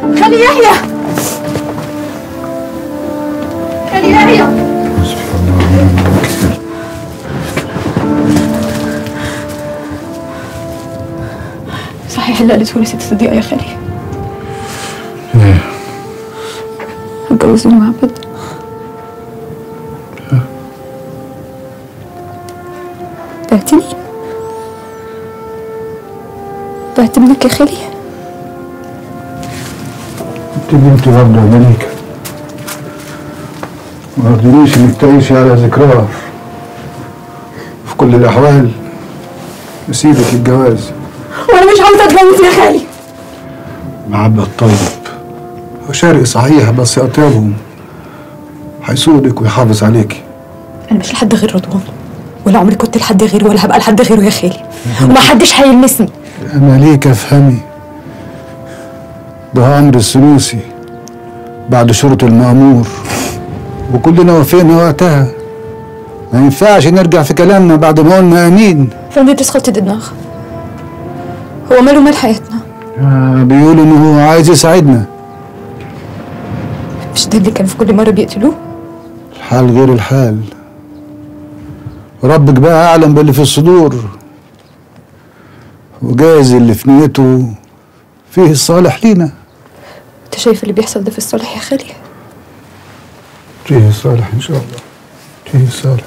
خلي يحيى خلي يحيى صحيح اللي قالته لي ست صديقة يا خالي ايه اتجوزوني معبد بعتني بعت منك يا خالي انت بنتي برضه يا مليكة ما رضينيش انك تعيشي على ذكراه في كل الاحوال نسيبك الجواز وانا مش عاوزة اتجوز يا خالي معبد طيب وشارق صحيح بس اطيبهم هيسودك ويحافظ عليكي انا مش لحد غير رضوان ولا عمري كنت لحد غيره ولا هبقى لحد غيره يا خالي وما حدش هيلمسني يا مليكة افهمي ده امر السنوسي بعد شروط المأمور وكلنا وافقنا وقتها ما ينفعش نرجع في كلامنا بعد ما قلنا امين فندي تسخط دماغ هو ماله مال حياتنا آه، بيقولوا ان هو عايز يساعدنا مش ده اللي كان في كل مرة بيقتلوه الحال غير الحال ربك بقى اعلم باللي في الصدور وجايز اللي في نيته فيه الصالح لينا انت شايف اللي بيحصل ده في الصالح يا خالي فيه الصالح ان شاء الله فيه الصالح